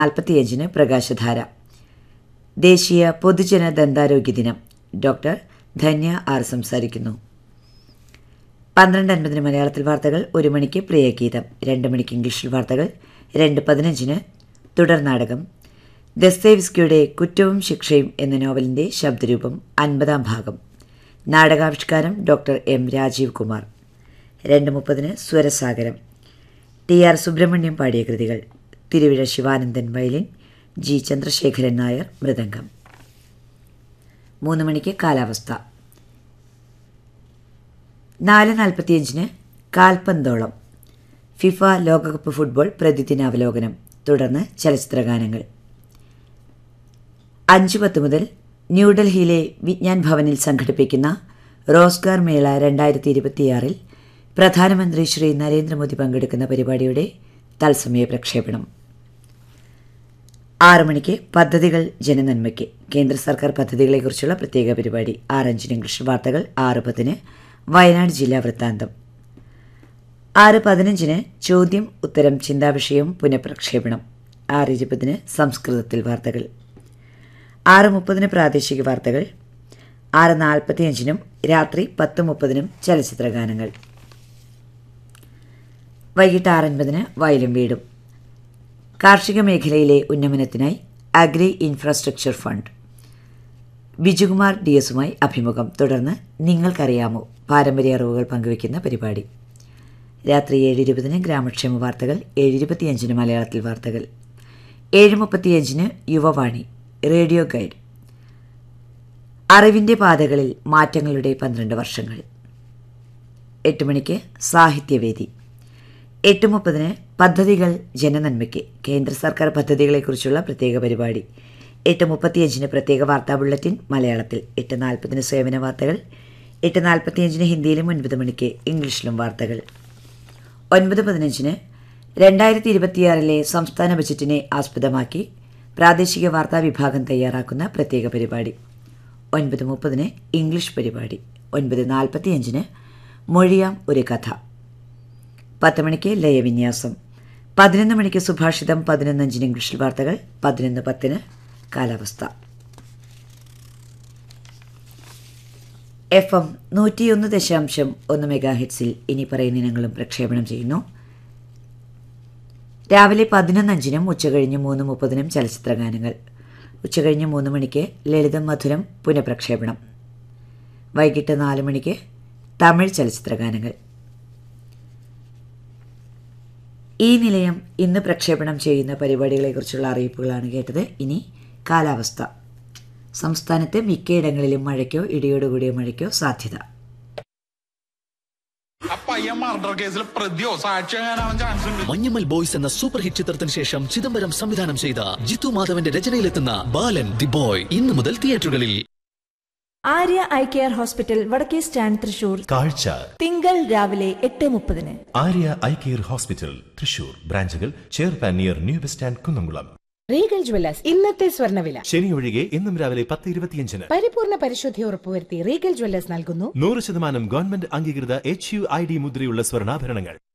നാൽപ്പത്തിയഞ്ചിന് പ്രകാശധാര ദേശീയ പൊതുജന ദന്താരോഗ്യ ദിനം ഡോക്ടർ ധന്യ ആർ സംസാരിക്കുന്നു പന്ത്രണ്ട് അൻപതിന് മലയാളത്തിൽ വാർത്തകൾ ഒരു മണിക്ക് പ്രിയഗീതം രണ്ട് മണിക്ക് ഇംഗ്ലീഷിൽ വാർത്തകൾ രണ്ട് പതിനഞ്ചിന് തുടർ നാടകം ദസ്തേവിസ്കിയുടെ കുറ്റവും ശിക്ഷയും എന്ന നോവലിന്റെ ശബ്ദരൂപം അൻപതാം ഭാഗം നാടകാവിഷ്കാരം ഡോക്ടർ എം രാജീവ് കുമാർ രണ്ട് മുപ്പതിന് സ്വരസാഗരം ടി ആർ സുബ്രഹ്മണ്യം പാടിയ കൃതികൾ തിരുവിഴ ശിവാനന്ദൻ വയലിൻ ജി ചന്ദ്രശേഖരൻ നായർ മൃദംഗം മൂന്ന് മണിക്ക് കാലാവസ്ഥ നാല് നാൽപ്പത്തിയഞ്ചിന് കാൽപന്തോളം ഫിഫ ലോകകപ്പ് ഫുട്ബോൾ പ്രതിദിനാവലോകനം തുടർന്ന് ചലച്ചിത്രഗാനങ്ങൾ അഞ്ച് പത്ത് മുതൽ ന്യൂഡൽഹിയിലെ വിജ്ഞാൻ ഭവനിൽ സംഘടിപ്പിക്കുന്ന റോസ്ഗാർ മേള രണ്ടായിരത്തി ഇരുപത്തിയാറിൽ പ്രധാനമന്ത്രി ശ്രീ നരേന്ദ്രമോദി പങ്കെടുക്കുന്ന പരിപാടിയുടെ തത്സമയ പ്രക്ഷേപണം ആറ് മണിക്ക് പദ്ധതികൾ ജനനന്മയ്ക്ക് കേന്ദ്ര സർക്കാർ പദ്ധതികളെക്കുറിച്ചുള്ള പ്രത്യേക പരിപാടി ആറഞ്ചിന് ഇംഗ്ലീഷ് വാർത്തകൾ ആറ് പത്തിന് വയനാട് ജില്ലാ വൃത്താന്തം ആറ് പതിനഞ്ചിന് ചോദ്യം ഉത്തരം ചിന്താവിഷയം പുനഃപ്രക്ഷേപണം ആറ് ഇരുപതിന് സംസ്കൃതത്തിൽ വാർത്തകൾ ആറ് മുപ്പതിന് പ്രാദേശിക വാർത്തകൾ ആറ് നാൽപ്പത്തിയഞ്ചിനും രാത്രി പത്ത് മുപ്പതിനും ചലച്ചിത്ര ഗാനങ്ങൾ വൈകിട്ട് ആറ് അൻപതിന് വയലും വീടും കാർഷിക മേഖലയിലെ ഉന്നമനത്തിനായി agri infrastructure fund Bijukumar D എസുമായി അഭിമുഖം തുടർന്ന് നിങ്ങൾക്കറിയാമോ പാരമ്പര്യ അറിവുകൾ പങ്കുവയ്ക്കുന്ന പരിപാടി രാത്രി ഏഴ് ഇരുപതിന് ഗ്രാമക്ഷേമ വാർത്തകൾ ഏഴ് ഇരുപത്തിയഞ്ചിന് മലയാളത്തിൽ വാർത്തകൾ ഏഴ് മുപ്പത്തിയഞ്ചിന് യുവവാണി റേഡിയോ ഗൈഡ് അറിവിൻ്റെ പാതകളിൽ മാറ്റങ്ങളുടെ പന്ത്രണ്ട് വർഷങ്ങൾ എട്ട് മണിക്ക് സാഹിത്യവേദി എട്ട് മുപ്പതിന് പദ്ധതികൾ ജനനന്മയ്ക്ക് കേന്ദ്ര സർക്കാർ പദ്ധതികളെക്കുറിച്ചുള്ള പ്രത്യേക പരിപാടി എട്ട് മുപ്പത്തിയഞ്ചിന് പ്രത്യേക വാർത്താ ബുള്ളറ്റിൻ മലയാളത്തിൽ എട്ട് നാൽപ്പതിന് സേവന വാർത്തകൾ എട്ട് നാൽപ്പത്തിയഞ്ചിന് ഹിന്ദിയിലും ഒൻപത് മണിക്ക് ഇംഗ്ലീഷിലും വാർത്തകൾ ഒൻപത് പതിനഞ്ചിന് രണ്ടായിരത്തി ഇരുപത്തിയാറിലെ സംസ്ഥാന ബജറ്റിനെ ആസ്പദമാക്കി പ്രാദേശിക വാർത്താ വിഭാഗം തയ്യാറാക്കുന്ന പ്രത്യേക പരിപാടി ഒൻപത് മുപ്പതിന് ഇംഗ്ലീഷ് പരിപാടി ഒൻപത് നാൽപ്പത്തിയഞ്ചിന് മൊഴിയാം ഒരു കഥ പത്ത് മണിക്ക് ലയവിന്യാസം പതിനൊന്ന് മണിക്ക് സുഭാഷിതം പതിനൊന്നഞ്ചിന് ഇംഗ്ലീഷിൽ വാർത്തകൾ പതിനൊന്ന് പത്തിന് കാലാവസ്ഥ എഫ് എം നൂറ്റിയൊന്ന് ദശാംശം ഒന്ന് മെഗാ ഹിറ്റ്സിൽ ഇനി പറയുന്ന ഇനങ്ങളും പ്രക്ഷേപണം ചെയ്യുന്നു രാവിലെ പതിനൊന്നഞ്ചിനും ഉച്ചകഴിഞ്ഞ് മൂന്ന് മുപ്പതിനും ചലച്ചിത്ര ഗാനങ്ങൾ ഉച്ചകഴിഞ്ഞ് മൂന്ന് മണിക്ക് ലളിതം മധുരം പുനഃപ്രക്ഷേപണം വൈകിട്ട് നാല് മണിക്ക് തമിഴ് ചലച്ചിത്ര ഗാനങ്ങൾ ഈ നിലയം ഇന്ന് പ്രക്ഷേപണം ചെയ്യുന്ന പരിപാടികളെക്കുറിച്ചുള്ള അറിയിപ്പുകളാണ് കേട്ടത് ഇനി കാലാവസ്ഥ സംസ്ഥാനത്ത് മിക്കയിടങ്ങളിലും മഴയ്ക്കോ ഇടിയോടുകൂടിയ മഴയ്ക്കോ സാധ്യത ആ പയ്യൻ മർഡർ കേസിൽ പ്രതിയോ സാക്ഷിയാകാനാവാൻ ചാൻസ് ഉണ്ട് മഞ്ഞമ്മൽ ബോയ്സ് എന്ന സൂപ്പർ ഹിറ്റ് ചിത്രത്തിന് ശേഷം ചിദംബരം സംവിധാനം ചെയ്ത ജിത്തു മാധവന്റെ രചനയിലെത്തുന്ന ബാലൻ ദി ബോയ് ഇന്നു മുതൽ തിയേറ്ററുകളിൽ ആര്യ ഐ കെയർ ഹോസ്പിറ്റൽ വടക്കേ സ്റ്റാൻഡ് തൃശൂർ കാഴ്ച തിങ്കൾ രാവിലെ എട്ട് മുപ്പതിന് Arya eye care hospital Thrissur ബ്രാഞ്ചുകൾ ചേർപ്പാൻ near new bus stand Kunnamkulam Regal Jewellers ഇന്നത്തെ സ്വർണ്ണവില ശനി ഒഴികെ ഇന്നും രാവിലെ പത്ത് ഇരുപത്തിയഞ്ചിന് പരിപൂർണ പരിശുദ്ധി ഉറപ്പുവരുത്തി റീഗൽ ജ്വല്ലേഴ്സ് നൽകുന്നു നൂറ് ശതമാനം ഗവൺമെന്റ് അംഗീകൃത എച്ച് യു ഐ ഡി മുദ്രയുള്ള സ്വർണ്ണാഭരണങ്ങൾ